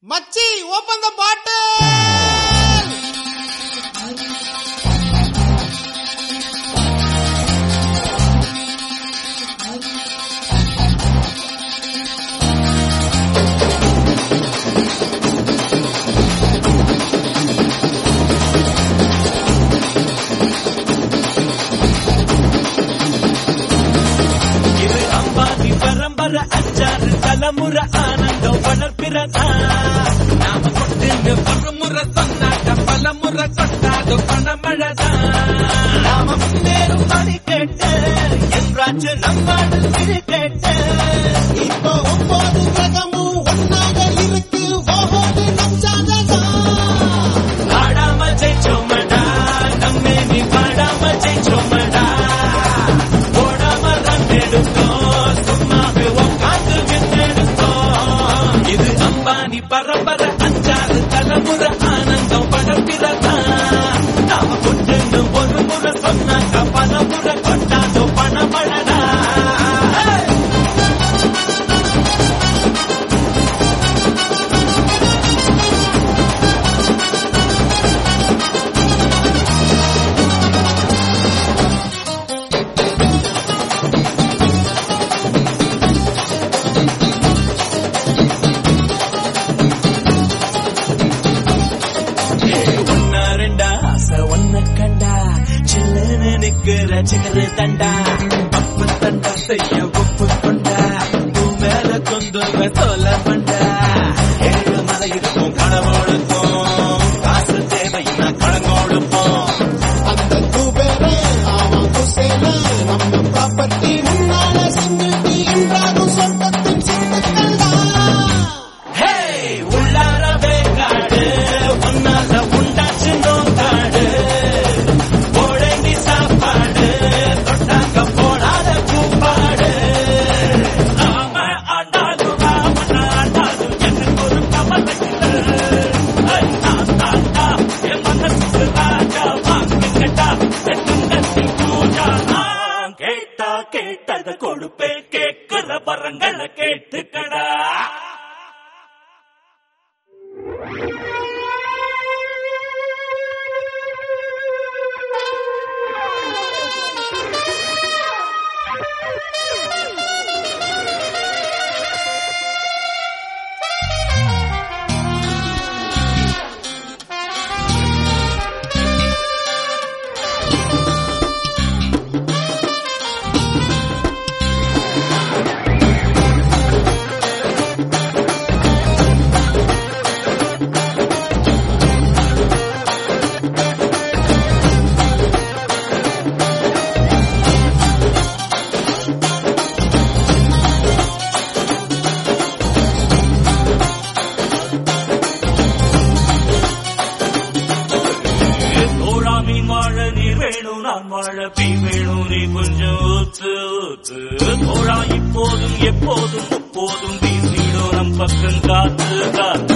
மச்சி open the பாட்டில் இது அம்பாதி பரம்பர அச்சாறு தலைமுறை ஆனந்தம் வளர்ப்பிறதா நாம கொண்டு ஒரு முறை சொன்னாக்க பல முறை கொண்டாது பணமழதா நாம முன்னேறும் பணி கேட்டு என்றாச்சு நம்மாடு திரு கேட்டு இப்போ ஒன்பது கிரகமும் ஒன்னாக இருக்கு ஓஹோது நச்சாததா ஆடாம ஜெயிச்சோமடா நம்மே நீ பாடாம ஜெயிச்சோமடா ஓடாம ரன் எடுத்தோம் சும்மாவே உட்காந்து வித்தெடுத்தோம் இது அம்பானி பரம்பரை அஞ்சாறு தலைமுறை ஆனந்தம் படப்பிறதா நாம கொண்டு ஒரு முறை சொன்னாக்க பல முறை கொண்டாதோ பணமழடா ஒன்னா ரெண்டா ஆசை ஒன்ன கண்டா சில்லுன்னு நிக்கிற சிகரு தண்டா அப்பு தண்டா செய்ய ஒப்பு கொண்டா பூ மேல கொண்டு சொல்ல பண்டா ஏழு மலை இருக்கும் கனவோடுக்கும் காசு தேவைன்னா கடங்கோடுப்போம் அந்த குபேரே அவன் குசேல நம்ம ப்ராப்பர்ட்டி முன்னால சிங்கிள்டி என்றாலும் சொந்தத்தின் சிந்தக்கண்டா ஹே உள்ளார வேங்காடு ஒன்னால உண்டாச்சு நோக்காடு போடேண்டி சாப்பாடு தொட்டாக்க போடாத கூப்பாடு நாம ஆண்டாலும் ராமன் ஆண்டாலும் எனக்கு ஒரு கவலையில்லை நான் தாண்டா என் மனசுக்கு ராஜா வாங்கிக்கிட்டா எட்டுங்கத்தி பூஜா நான் கேட்டா கேட்டத கொடுப்பேன் கேட்கிற வரங்களை கேட்டுக்கடா தோழா மீன் வாழ நீர் வேணும் நான் வாழ பீ வேணும் நீ கொஞ்சம் ஊத்து ஊத்து தோழா இப்போதும் எப்போதும் எப்போதும் வீசிடும் நம் பக்கம் காத்து காத்து